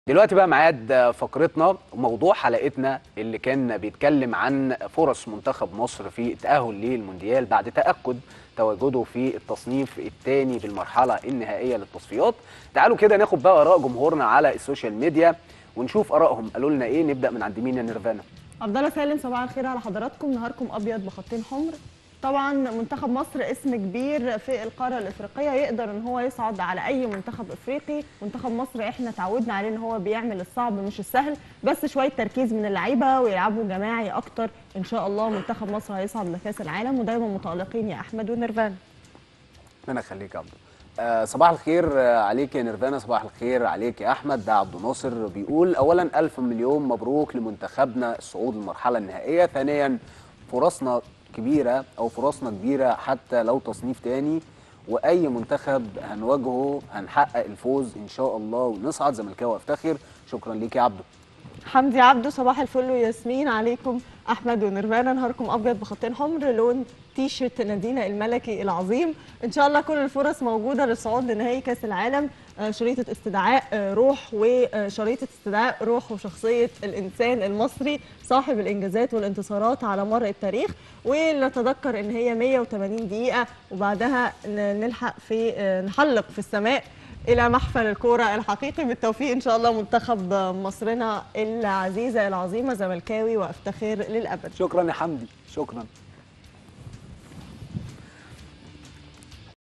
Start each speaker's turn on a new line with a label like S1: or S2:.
S1: دلوقتي بقى ميعاد فقرتنا وموضوع حلقتنا اللي كان بيتكلم عن فرص منتخب مصر في التأهل للمونديال بعد تأكد تواجده في التصنيف الثاني بالمرحلة النهائية للتصفيات تعالوا كده ناخد بقى آراء جمهورنا على السوشيال ميديا ونشوف آرائهم قالوا لنا إيه نبدأ من عند مين يا نيرفانا
S2: عبد الله سالم صباح الخير على حضراتكم نهاركم ابيض بخطين حمر طبعا منتخب مصر اسم كبير في القاره الافريقيه يقدر ان هو يصعد على اي منتخب افريقي منتخب مصر احنا تعودنا عليه ان هو بيعمل الصعب مش السهل بس شويه تركيز من اللعيبه ويلعبوا جماعي اكتر ان شاء الله منتخب مصر هيصعد لكاس العالم ودايما متالقين يا احمد ونيرفان
S1: انا خليك يا عبد آه صباح الخير آه، عليك يا نيرفانا صباح الخير عليك يا احمد ده عبد الناصر بيقول اولا الف مليون مبروك لمنتخبنا الصعود للمرحله النهائيه ثانيا فرصنا كبيره او فرصنا كبيره حتى لو تصنيف تاني واي منتخب هنواجهه هنحقق الفوز ان شاء الله ونصعد زملكاوي افتخر شكرا ليك يا عبده
S2: حمدي عبده صباح الفل وياسمين عليكم احمد ونيرفانا نهاركم ابيض بخطين حمر لون تي شيرت نادينا الملكي العظيم ان شاء الله كل الفرص موجوده للصعود لنهائي كاس العالم آه، شريطه استدعاء آه، روح وشريطه استدعاء روح وشخصيه الانسان المصري صاحب الانجازات والانتصارات على مر التاريخ ونتذكر ان هي 180 دقيقه وبعدها ن- نلحق في آه، نحلق في السماء الى محفل الكوره الحقيقي بالتوفيق ان شاء الله منتخب مصرنا العزيزه العظيمه زملكاوي وافتخر للابد
S1: شكرا يا حمدي شكرا